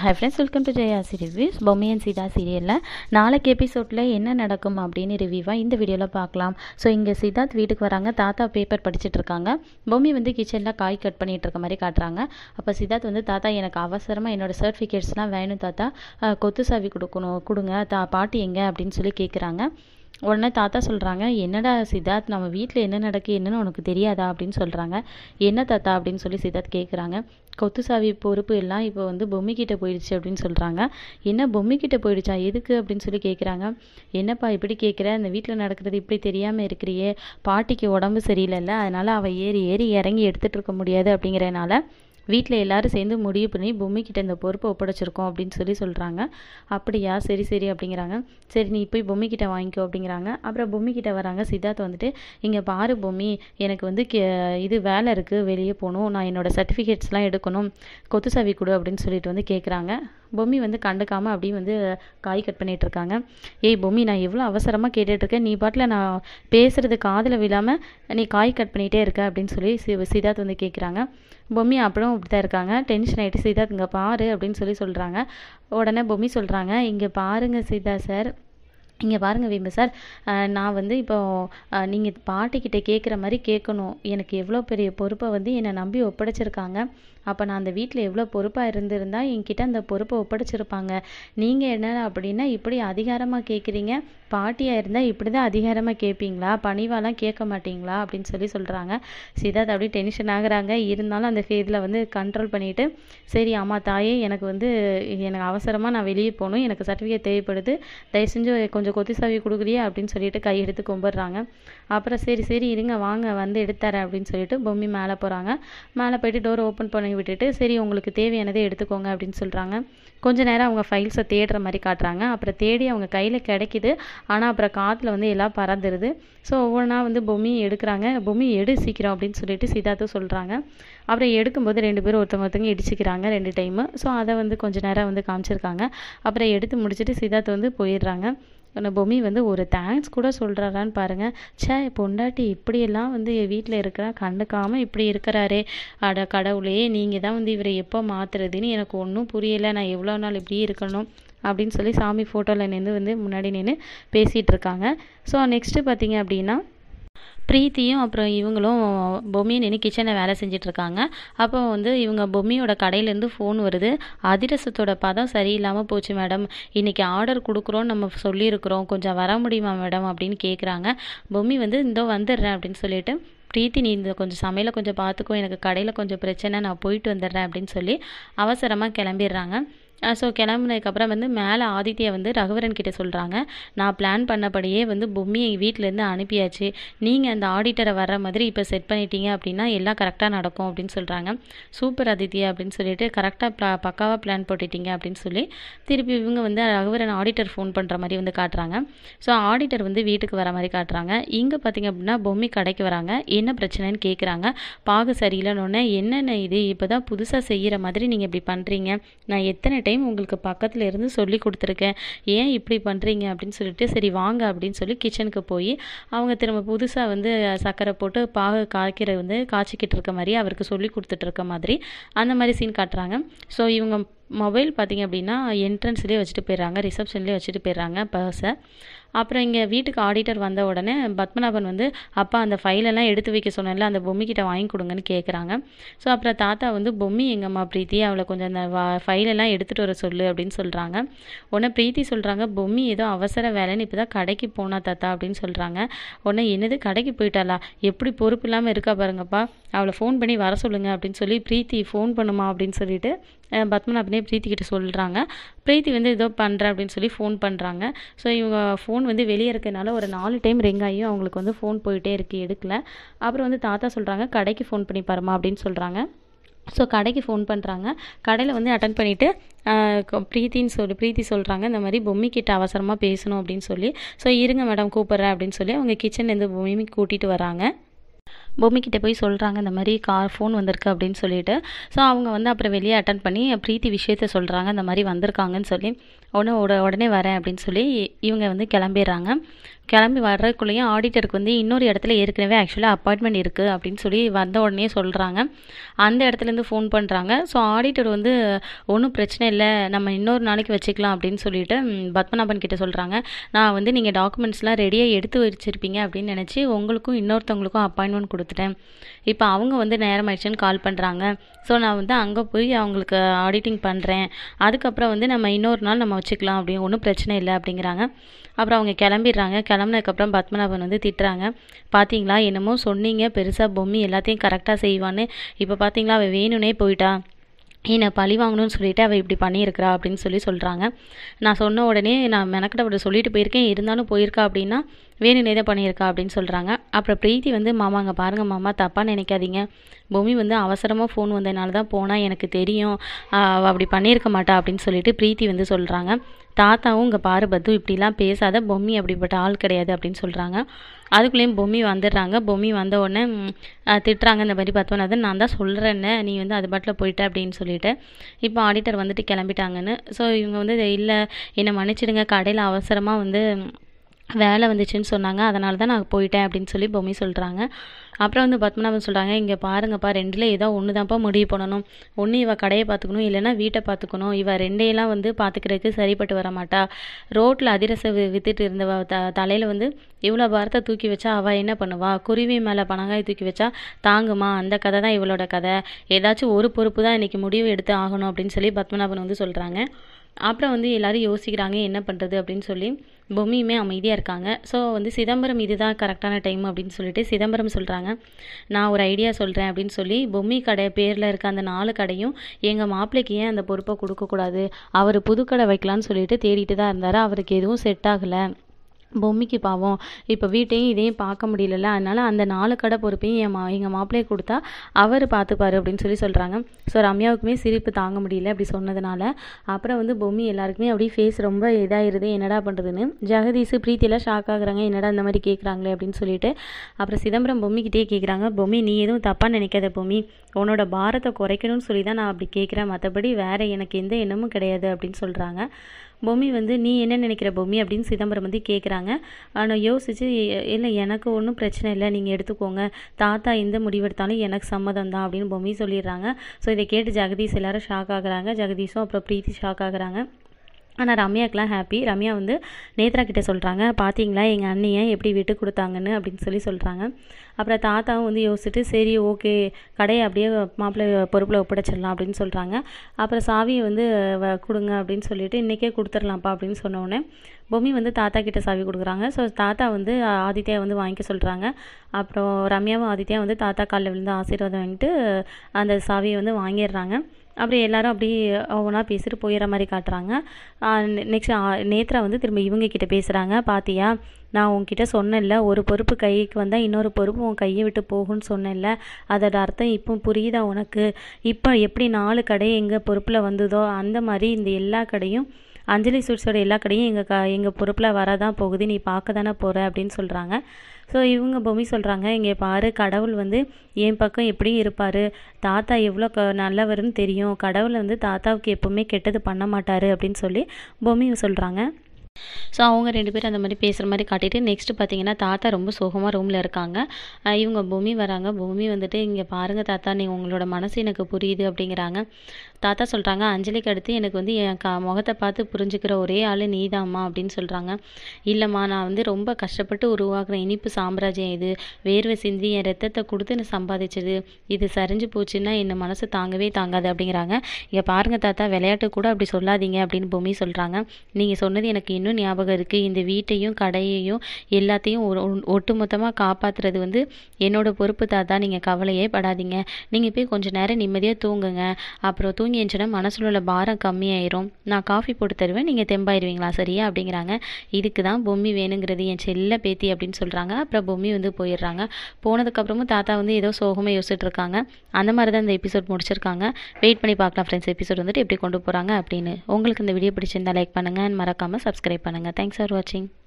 hi friends welcome to ஜெயாசி reviews பொம்மையன் சீதா சீரியலில் நாளைக்கு எபிசோடில் என்ன நடக்கும் அப்படின்னு ரிவ்யூவாக இந்த வீடியோவில் பார்க்கலாம் ஸோ இங்கே சித்தார்த் வீட்டுக்கு வராங்க தாத்தா பேப்பர் படிச்சுட்டு இருக்காங்க பொம்மி வந்து கிச்சனில் காய் கட் பண்ணிட்டு இருக்க மாதிரி காட்டுறாங்க அப்போ சித்தார்த் வந்து தாத்தா எனக்கு அவசரமாக என்னோட சர்டிஃபிகேட்ஸ்லாம் வேணும் தாத்தா அஹ், கொத்து சாவி கொடுக்கணும் கொடுங்க தா பாட்டி எங்கே அப்படின்னு சொல்லி கேட்குறாங்க உடனே தாத்தா சொல்கிறாங்க என்னடா சித்தார்த் நம்ம வீட்டில் என்ன நடக்கு என்னன்னு உனக்கு தெரியாதா அப்படின்னு சொல்கிறாங்க என்ன தாத்தா அப்படின்னு சொல்லி சித்தார்த் கேட்குறாங்க கொத்து சாவி பொறுப்பு எல்லாம் இப்போ வந்து பொம்மிக்கிட்ட போயிடுச்சு அப்படின்னு சொல்கிறாங்க என்ன பொம்மிக்கிட்ட போயிடுச்சா எதுக்கு அப்படின்னு சொல்லி கேட்குறாங்க என்னப்பா இப்படி கேட்குற இந்த வீட்டில் நடக்கிறது இப்படி தெரியாமல் இருக்கிறியே பாட்டிக்கு உடம்பு சரியில்லைல்ல அதனால் அவள் ஏறி ஏறி இறங்கி எடுத்துகிட்டு இருக்க முடியாது அப்படிங்கிறனால வீட்டில் எல்லாரும் சேர்ந்து முடிவு பண்ணி பொம்மிக்கிட்ட இந்த பொறுப்பை ஒப்படைச்சிருக்கோம் அப்படின்னு சொல்லி சொல்கிறாங்க அப்படியா சரி சரி அப்படிங்கிறாங்க சரி நீ போய் பொம்மிக்கிட்ட வாங்கிக்கோ அப்படிங்கிறாங்க அப்புறம் பொம்மிக்கிட்ட வராங்க சித்தார்த் வந்துட்டு இங்கே பாரு பொம்மி எனக்கு வந்து கே இது வேலை இருக்குது வெளியே போகணும் நான் என்னோடய சர்டிஃபிகேட்ஸ்லாம் எடுக்கணும் கொத்து சாவி கொடு அப்படின்னு சொல்லிட்டு வந்து கேட்குறாங்க பொம்மி வந்து கண்டுக்காமல் அப்படியே வந்து காய் கட் பண்ணிட்டு இருக்காங்க ஏய் பொம்மி நான் எவ்வளோ அவசரமாக கேட்டுட்ருக்கேன் நீ பாட்டில் நான் பேசுறது காதில் விழாமல் நீ காய் கட் பண்ணிகிட்டே இருக்க அப்படின்னு சொல்லி சி சித்தார்த் வந்து கேட்குறாங்க பொம்மி அப்புறம் இப்படி தான் இருக்காங்க டென்ஷன் ஆகிட்டு சித்தார்த் இங்கே பாரு அப்படின்னு சொல்லி சொல்கிறாங்க உடனே பொம்மி சொல்கிறாங்க இங்கே பாருங்க சித்தா சார் இங்கே பாருங்க வீம்பு சார் அஹ் நான் வந்து இப்போ நீங்கள் பாட்டிக்கிட்ட கேட்குற மாதிரி கேட்கணும் எனக்கு எவ்வளோ பெரிய பொறுப்பை வந்து என்னை நம்பி ஒப்படைச்சிருக்காங்க அப்போ நான் அந்த வீட்டில் எவ்வளோ பொறுப்பாக இருந்திருந்தா என்கிட்ட அந்த பொறுப்பை ஒப்படைச்சிருப்பாங்க நீங்கள் என்ன அப்படின்னா இப்படி அதிகாரமாக கேட்குறீங்க பாட்டியாக இருந்தால் இப்படி தான் அதிகாரமாக கேட்பீங்களா பணிவாலாம் கேட்க மாட்டீங்களா அப்படின்னு சொல்லி சொல்கிறாங்க சித்தார்த் அப்படியே டென்ஷன் ஆகுறாங்க இருந்தாலும் அந்த ஃபேஸில் வந்து கண்ட்ரோல் பண்ணிட்டு சரி ஆமா தாயே எனக்கு வந்து எனக்கு அவசரமாக நான் வெளியே போகணும் எனக்கு சர்டிஃபிகேட் தேவைப்படுது தயவு செஞ்சு கொஞ்சம் கொத்தி சாவி கொடுக்குறியா அப்படின்னு சொல்லிட்டு கை எடுத்து கும்பிட்றாங்க அப்புறம் சரி சரி இருங்க வாங்க வந்து எடுத்துறேன் அப்படின்னு சொல்லிட்டு பொம்மி மேலே போகிறாங்க மேலே போயிட்டு டோர் ஓப்பன் பண்ணி விட்டுட்டு சரி உங்களுக்கு தேவையானதை எடுத்துக்கோங்க அப்படின்னு சொல்கிறாங்க கொஞ்ச நேரம் அவங்க ஃபைல்ஸை தேடுற மாதிரி காட்டுறாங்க அப்புறம் தேடி அவங்க கையில் கிடைக்குது ஆனால் அப்புறம் காற்றுல வந்து எல்லாம் பறந்துடுது ஸோ ஒவ்வொன்றா வந்து பொம்மி எடுக்கிறாங்க பொம்மி எடு சீக்கிரம் அப்படின்னு சொல்லிட்டு சித்தார்த்தும் சொல்கிறாங்க அப்புறம் எடுக்கும்போது ரெண்டு பேரும் ஒருத்தவங்க ஒருத்தவங்க இடிச்சிக்கிறாங்க ரெண்டு டைமு ஸோ அதை வந்து கொஞ்ச நேரம் வந்து காமிச்சிருக்காங்க அப்புறம் எடுத்து முடிச்சுட்டு சித்தார்த் வந்து போயிடுறாங்க அந்த பொம்மி வந்து ஒரு தேங்க்ஸ் கூட சொல்கிறாரான்னு பாருங்கள் ச்சே பொண்டாட்டி இப்படியெல்லாம் வந்து வீட்டில் இருக்கிறா கண்டுக்காமல் இப்படி இருக்கிறாரே அட கடவுளே நீங்கள் தான் வந்து இவரை எப்போ மாற்றுறதுன்னு எனக்கு ஒன்றும் புரியலை நான் எவ்வளோ நாள் இப்படியே இருக்கணும் அப்படின்னு சொல்லி சாமி ஃபோட்டோவில் நின்று வந்து முன்னாடி நின்று பேசிகிட்டு இருக்காங்க ஸோ நெக்ஸ்ட்டு பார்த்தீங்க அப்படின்னா பிரீத்தியும் அப்புறம் இவங்களும் பொம்மியை நின்று கிச்சனில் வேலை செஞ்சுட்டு இருக்காங்க அப்போ வந்து இவங்க பொம்மியோட கடையிலேருந்து ஃபோன் வருது அதிரசத்தோட பதம் சரியில்லாமல் போச்சு மேடம் இன்னைக்கு ஆர்டர் கொடுக்குறோன்னு நம்ம சொல்லியிருக்கிறோம் கொஞ்சம் வர முடியுமா மேடம் அப்படின்னு கேட்குறாங்க பொம்மி வந்து இந்தோ வந்துடுறேன் அப்படின்னு சொல்லிட்டு பிரீத்தி நீ இந்த கொஞ்சம் சமையலை கொஞ்சம் பார்த்துக்கோ எனக்கு கடையில் கொஞ்சம் பிரச்சனை நான் போயிட்டு வந்துடுறேன் அப்படின்னு சொல்லி அவசரமாக கிளம்பிடுறாங்க ஸோ கிளம்புனதுக்கப்புறம் வந்து மேலே ஆதித்யா வந்து ரகுவரன் கிட்ட சொல்கிறாங்க நான் பிளான் பண்ணபடியே வந்து பொம்மியை வீட்டிலேருந்து அனுப்பியாச்சு நீங்கள் அந்த ஆடிட்டரை வர்ற மாதிரி இப்போ செட் பண்ணிட்டீங்க அப்படின்னா எல்லாம் கரெக்டாக நடக்கும் அப்படின்னு சொல்கிறாங்க சூப்பர் ஆதித்யா அப்படின்னு சொல்லிட்டு கரெக்டாக ப்ளா பக்காவாக பிளான் போட்டுட்டீங்க அப்படின்னு சொல்லி திருப்பி இவங்க வந்து ரகுவரன் ஆடிட்டர் ஃபோன் பண்ணுற மாதிரி வந்து காட்டுறாங்க ஸோ ஆடிட்டர் வந்து வீட்டுக்கு வர மாதிரி காட்டுறாங்க இங்கே பார்த்தீங்க அப்படின்னா பொம்மி கடைக்கு வராங்க என்ன பிரச்சனைன்னு கேட்குறாங்க பாகு சரியில்லைன்னு என்னென்ன இது இப்போ தான் புதுசாக செய்கிற மாதிரி நீங்கள் இப்படி பண்ணுறீங்க நான் எத்தனை டைம் உங்களுக்கு பக்கத்தில் இருந்து சொல்லி கொடுத்துருக்கேன் ஏன் இப்படி பண்ணுறீங்க அப்படின்னு சொல்லிட்டு சரி வாங்க அப்படின்னு சொல்லி கிச்சனுக்கு போய் அவங்க திரும்ப புதுசாக வந்து சர்க்கரை போட்டு பாகு காய்க்கிற வந்து காய்ச்சிக்கிட்டு இருக்க மாதிரி அவருக்கு சொல்லி கொடுத்துட்டு இருக்க மாதிரி அந்த மாதிரி சீன் காட்டுறாங்க ஸோ இவங்க மொபைல் பார்த்தீங்க அப்படின்னா என்ட்ரன்ஸ்லேயே வச்சுட்டு போயிடுறாங்க ரிசப்ஷன்லேயே வச்சுட்டு போயிடுறாங்க பர்ஸை அப்புறம் இங்கே வீட்டுக்கு ஆடிட்டர் வந்த உடனே பத்மநாபன் வந்து அப்பா அந்த ஃபைலெல்லாம் எடுத்து வைக்க சொன்னேன்ல அந்த பொம்மிக்கிட்ட வாங்கி கொடுங்கன்னு கேட்குறாங்க ஸோ அப்புறம் தாத்தா வந்து பொம்மி எங்கம்மா பிரீத்தி அவளை கொஞ்சம் அந்த ஃபைலெல்லாம் எடுத்துகிட்டு வர சொல்லு அப்படின்னு சொல்கிறாங்க உடனே பிரீத்தி சொல்கிறாங்க பொம்மி ஏதோ அவசர வேலைன்னு இப்போ தான் கடைக்கு போனா தாத்தா அப்படின்னு சொல்கிறாங்க உடனே என்னது கடைக்கு போயிட்டாளா எப்படி பொறுப்பு இல்லாமல் இருக்கா பாருங்கப்பா அவளை ஃபோன் பண்ணி வர சொல்லுங்க அப்படின்னு சொல்லி பிரீத்தி ஃபோன் பண்ணுமா அப்படின்னு சொல்லிட்டு அஹ் பத்மநாபனே பிரீத்தி கிட்ட சொல்கிறாங்க பிரீத்தி வந்து ஏதோ பண்ணுறேன் அப்படின்னு சொல்லி ஃபோன் பண்ணுறாங்க ஸோ இவங்க ஃபோன் வந்து வெளியே இருக்கனால ஒரு நாலு டைம் ரிங் ஆகியும் அவங்களுக்கு வந்து ஃபோன் போயிட்டே இருக்கு எடுக்கல அப்புறம் வந்து தாத்தா சொல்கிறாங்க கடைக்கு ஃபோன் பண்ணி பாருமா அப்படின்னு சொல்கிறாங்க ஸோ கடைக்கு ஃபோன் பண்ணுறாங்க கடையில் வந்து அட்டன் பண்ணிவிட்டு பிரீத்தின்னு சொல்லி பிரீத்தி சொல்கிறாங்க இந்த மாதிரி பொம்மி கிட்ட அவசரமாக பேசணும் அப்படின்னு சொல்லி ஸோ இருங்க மேடம் கூப்பிட்றேன் அப்படின்னு சொல்லி அவங்க கிச்சன்லேருந்து பொம்மி கூட்டிகிட்டு வராங்க பொம்மிக்கிட்ட போய் சொல்கிறாங்க இந்த மாதிரி கார் ஃபோன் வந்திருக்கு அப்படின்னு சொல்லிட்டு ஸோ அவங்க வந்து அப்புறம் வெளியே அட்டன் பண்ணி பிரீத்தி விஷயத்த சொல்கிறாங்க இந்த மாதிரி வந்திருக்காங்கன்னு சொல்லி உடனே உட உடனே வரேன் அப்படின்னு சொல்லி இவங்க வந்து கிளம்பிடுறாங்க கிளம்பி வர்றதுக்குள்ளேயும் ஆடிட்டருக்கு வந்து இன்னொரு இடத்துல ஏற்கனவே ஆக்சுவலாக அப்பாயின்மெண்ட் இருக்குது அப்படின்னு சொல்லி வந்த உடனே சொல்கிறாங்க அந்த இடத்துலேருந்து ஃபோன் பண்ணுறாங்க ஸோ ஆடிட்டர் வந்து ஒன்றும் பிரச்சனை இல்லை நம்ம இன்னொரு நாளைக்கு வச்சுக்கலாம் அப்படின்னு சொல்லிட்டு ம், பத்மநாபன் கிட்ட சொல்கிறாங்க நான் வந்து நீங்கள் டாக்குமெண்ட்ஸ்லாம் ரெடியாக எடுத்து வச்சுருப்பீங்க அப்படின்னு நினச்சி உங்களுக்கும் இன்னொருத்தவங்களுக்கும் அப்பாயின்மெண்ட் கொடுத்துட்டேன் இப்போ அவங்க வந்து நேரம் ஆயிடுச்சுன்னு கால் பண்ணுறாங்க ஸோ நான் வந்து அங்கே போய் அவங்களுக்கு ஆடிட்டிங் பண்ணுறேன் அதுக்கப்புறம் வந்து நம்ம இன்னொரு நாள் நம்ம வச்சுக்கலாம் அப்படின்னு ஒன்றும் பிரச்சனை இல்லை அப்படிங்கிறாங்க அப்புறம் அவங்க கிளம்பிடுறாங்க கிளம்புனதுக்கப்புறம் பத்மநாபன் வந்து திட்டுறாங்க பார்த்தீங்களா என்னமோ சொன்னீங்க பெருசாக பொம்மி எல்லாத்தையும் கரெக்டாக செய்வான்னு இப்போ பார்த்தீங்களா அவள் வேணும்னே போயிட்டா என்னை பழி வாங்கணும்னு சொல்லிட்டு அவள் இப்படி பண்ணியிருக்கிறா அப்படின்னு சொல்லி சொல்கிறாங்க நான் சொன்ன உடனே நான் மெனக்கிட்ட அவட்ட சொல்லிட்டு போயிருக்கேன் இருந்தாலும் போயிருக்கா அப்படின்னா வேணும்னே தான் பண்ணியிருக்கா அப்படின்னு சொல்கிறாங்க அப்புறம் பிரீத்தி வந்து மாமாங்க பாருங்க மாமா தப்பாக நினைக்காதீங்க பொம்மி வந்து அவசரமாக ஃபோன் வந்ததுனால தான் போனால் எனக்கு தெரியும் ஆஹ் அவ அப்படி பண்ணியிருக்க மாட்டா அப்படின்னு சொல்லிட்டு பிரீத்தி வந்து சொல்கிறாங்க தாத்தாவும் இங்கே பாரு பத்து இப்படிலாம் பேசாத பொம்மி அப்படிப்பட்ட ஆள் கிடையாது அப்படின்னு சொல்கிறாங்க அதுக்குள்ளேயும் பொம்மி வந்துடுறாங்க பொம்மி வந்த உடனே ம், ஆஹ் திட்டுறாங்க இந்த மாதிரி பத்மநாதன் நான் தான் சொல்கிறேன்னு நீ வந்து அது பாட்டில் போயிட்ட அப்படின்னு சொல்லிட்டு இப்போ ஆடிட்டர் வந்துட்டு கிளம்பிட்டாங்கன்னு ஸோ இவங்க வந்து இல்லை என்னை மன்னிச்சிடுங்க கடையில் அவசரமாக வந்து வேலை வந்துச்சுன்னு சொன்னாங்க அதனால தான் நான் போயிட்டேன் அப்படின்னு சொல்லி பொம்மி சொல்கிறாங்க அப்புறம் வந்து பத்மநாபன் சொல்கிறாங்க இங்கே பாருங்கப்பா ரெண்டில் ஏதோ ஒன்று தான்ப்பா முடிவு பண்ணணும் ஒன்று இவ கடையை பார்த்துக்கணும் இல்லைன்னா வீட்டை பார்த்துக்கணும் இவ ரெண்டையெல்லாம் வந்து பார்த்துக்கிறதுக்கு சரிப்பட்டு வர மாட்டா ரோட்டில் அதிரசம் வி வித்துட்டு இருந்தவ த தலையில் வந்து இவ்வளோ பாரத்தை தூக்கி வச்சா அவள் என்ன பண்ணுவா குருவி மேலே பனங்காய் தூக்கி வச்சா தாங்குமா அந்த கதை தான் இவளோட கதை ஏதாச்சும் ஒரு பொறுப்பு தான் இன்றைக்கி முடிவு எடுத்து ஆகணும் அப்படின்னு சொல்லி பத்மநாபன் வந்து சொல்கிறாங்க அப்புறம் வந்து எல்லாரும் யோசிக்கிறாங்க என்ன பண்ணுறது அப்படின்னு சொல்லி பொம்மியுமே அமைதியாக இருக்காங்க ஸோ வந்து சிதம்பரம் இதுதான் கரெக்டான டைம் அப்படின்னு சொல்லிட்டு சிதம்பரம் சொல்கிறாங்க நான் ஒரு ஐடியா சொல்கிறேன் அப்படின்னு சொல்லி பொம்மி கடை பேரில் இருக்க அந்த நாலு கடையும் எங்கள் மாப்பிள்ளைக்கு ஏன் அந்த பொறுப்பை கொடுக்கக்கூடாது அவர் புது கடை வைக்கலான்னு சொல்லிட்டு தேடிட்டு தான் இருந்தார் அவருக்கு எதுவும் செட் ஆகலை பொம்மிக்கு பாவம் இப்போ வீட்டையும் இதையும் பார்க்க முடியலல்ல அதனால அந்த நாலு கடை பொறுப்பையும் என் மா எங்கள் மாப்பிள்ளையை கொடுத்தா அவர் பார்த்துப்பாரு அப்படின்னு சொல்லி சொல்கிறாங்க ஸோ ரம்யாவுக்குமே சிரிப்பு தாங்க முடியல அப்படி சொன்னதுனால அப்புறம் வந்து பொம்மி எல்லாருக்குமே அப்படியே ஃபேஸ் ரொம்ப இதாகிருது என்னடா பண்ணுறதுன்னு ஜெகதீஷ் பிரீத்தியெல்லாம் ஷாக் ஆகுறாங்க என்னடா இந்த மாதிரி கேட்குறாங்களே அப்படின்னு சொல்லிட்டு அப்புறம் சிதம்பரம் பொம்மிக்கிட்டே கேட்குறாங்க பொம்மி நீ எதுவும் தப்பாக நினைக்காத பொம்மி உன்னோட பாரத்தை குறைக்கணும்னு சொல்லி தான் நான் அப்படி கேட்குறேன் மற்றபடி வேறு எனக்கு எந்த எண்ணமும் கிடையாது அப்படின்னு சொல்கிறாங்க பொம்மி வந்து நீ என்ன நினைக்கிற பொம்மி அப்படின்னு சிதம்பரம் வந்து கேட்குறாங்க ஆனால் யோசித்து இல்லை எனக்கு ஒன்றும் பிரச்சனை இல்லை நீங்கள் எடுத்துக்கோங்க தாத்தா எந்த முடிவெடுத்தாலும் எனக்கு சம்மதம் தான் அப்படின்னு பொம்மி சொல்லிடுறாங்க ஸோ இதை கேட்டு ஜெகதீஷ் எல்லாரும் ஷாக் ஆகுறாங்க ஜெகதீஷும் அப்புறம் பிரீத்தி ஷாக் ஆகுறாங்க ஆனால் ரம்யாக்கெலாம் ஹாப்பி ரம்யா வந்து நேத்ரா கிட்ட சொல்கிறாங்க பார்த்தீங்களா எங்கள் அண்ணியை எப்படி விட்டு கொடுத்தாங்கன்னு அப்படின்னு சொல்லி சொல்கிறாங்க அப்புறம் தாத்தாவும் வந்து யோசிச்சுட்டு சரி ஓகே கடையை அப்படியே மாப்பிள்ளை பொறுப்பில் ஒப்படைச்சிடலாம் அப்படின்னு சொல்கிறாங்க அப்புறம் சாவியை வந்து வ- கொடுங்க அப்படின்னு சொல்லிட்டு இன்றைக்கே கொடுத்துர்லாம்ப்பா அப்படின்னு சொன்ன உடனே பொம்மி வந்து தாத்தா கிட்ட சாவி கொடுக்குறாங்க ஸோ தாத்தா வந்து ஆதித்யா வந்து வாங்கிக்க சொல்கிறாங்க அப்புறம் ரம்யாவும் ஆதித்யா வந்து தாத்தா காலில் விழுந்து ஆசீர்வாதம் வாங்கிட்டு அந்த சாவியை வந்து வாங்கிடுறாங்க அப்புறம் எல்லாரும் அப்படியே ஒவ்வொன்றா பேசிட்டு போயிடுற மாதிரி காட்டுறாங்க நெக்ஸ்ட் நேத்ரா வந்து திரும்ப இவங்க கிட்ட பேசுகிறாங்க பாத்தியா நான் உன்கிட்ட சொன்னேன்ல ஒரு பொறுப்பு கைக்கு வந்தால் இன்னொரு பொறுப்பு உன் கையை விட்டு போகும்னு சொன்னேன்ல அதோட அர்த்தம் இப்போ புரியுதா உனக்கு இப்போ எப்படி நாலு கடை எங்கள் பொறுப்பில் வந்ததோ அந்த மாதிரி இந்த எல்லா கடையும் அஞ்சலி ஸ்வீட்ஸோட எல்லா கடையும் எங்கள் க எங்கள் பொறுப்பில் வரதான் போகுது நீ பார்க்க தானே போகிற அப்படின்னு சொல்கிறாங்க ஸோ இவங்க பொம்மி சொல்கிறாங்க இங்கே பாரு கடவுள் வந்து என் பக்கம் எப்படி இருப்பார் தாத்தா எவ்வளோ க நல்லவர்னு தெரியும் கடவுள் வந்து தாத்தாவுக்கு எப்பவுமே கெட்டது பண்ண மாட்டார் அப்படின்னு சொல்லி பொம்மி சொல்கிறாங்க ஸோ அவங்க ரெண்டு பேரும் அந்த மாதிரி பேசுகிற மாதிரி காட்டிட்டு நெக்ஸ்ட்டு பார்த்தீங்கன்னா தாத்தா ரொம்ப சோகமாக ரூமில் இருக்காங்க அஹ் இவங்க பூமி வராங்க பூமி வந்துட்டு இங்கே பாருங்கள் தாத்தா நீங்கள் உங்களோட மனசு எனக்கு புரியுது அப்படிங்கிறாங்க தாத்தா சொல்கிறாங்க அஞ்சலிக்கு அடுத்து எனக்கு வந்து என் க முகத்தை பார்த்து புரிஞ்சுக்கிற ஒரே ஆள் நீதாம்மா அப்படின்னு சொல்கிறாங்க இல்லைம்மா நான் வந்து ரொம்ப கஷ்டப்பட்டு உருவாக்குற இனிப்பு சாம்ராஜ்யம் இது வேர்வை சிந்தி என் ரத்தத்தை கொடுத்து நான் சம்பாதிச்சது இது சரிஞ்சு போச்சுன்னா என் மனசு தாங்கவே தாங்காது அப்படிங்கிறாங்க இங்கே பாருங்க தாத்தா விளையாட்டு கூட அப்படி சொல்லாதீங்க அப்படின்னு பூமி சொல்கிறாங்க நீங்கள் சொன்னது எனக்கு இன்னும் ஞாபகம் இருக்குது இந்த வீட்டையும் கடையையும் எல்லாத்தையும் ஒரு ஒட்டு மொத்தமாக காப்பாற்றுறது வந்து என்னோட பொறுப்பு தாத்தா நீங்கள் கவலையே படாதீங்க நீங்கள் போய் கொஞ்ச நேரம் நிம்மதியாக தூங்குங்க அப்புறம் தூங்கி எழுந்துச்சுன்னா மனசுல உள்ள பாரம் கம்மியாயிரும் நான் காஃபி போட்டு தருவேன் நீங்கள் தெம்பாயிருவீங்களா சரியா அப்படிங்கிறாங்க இதுக்கு தான் பொம்மி வேணுங்கிறது என் செல்ல பேத்தி அப்படின்னு சொல்கிறாங்க அப்புறம் பொம்மி வந்து போயிடுறாங்க போனதுக்கப்புறமும் தாத்தா வந்து ஏதோ சோகமாக யோசிச்சுட்டு இருக்காங்க அந்த மாதிரி தான் இந்த எபிசோட் முடிச்சிருக்காங்க வெயிட் பண்ணி பார்க்கலாம் ஃப்ரெண்ட்ஸ் எபிசோட் வந்துட்டு எப்படி கொண்டு போகிறாங்க அப்படின்னு உங்களுக்கு இந்த வீடியோ பிடிச்சிருந்தா லைக் பண்ணுங்கள் மறக்காமல் சப்ஸ்கிரைப் பண்ணுங்கள் தேங்க்ஸ் ஃபார் வாட்சிங்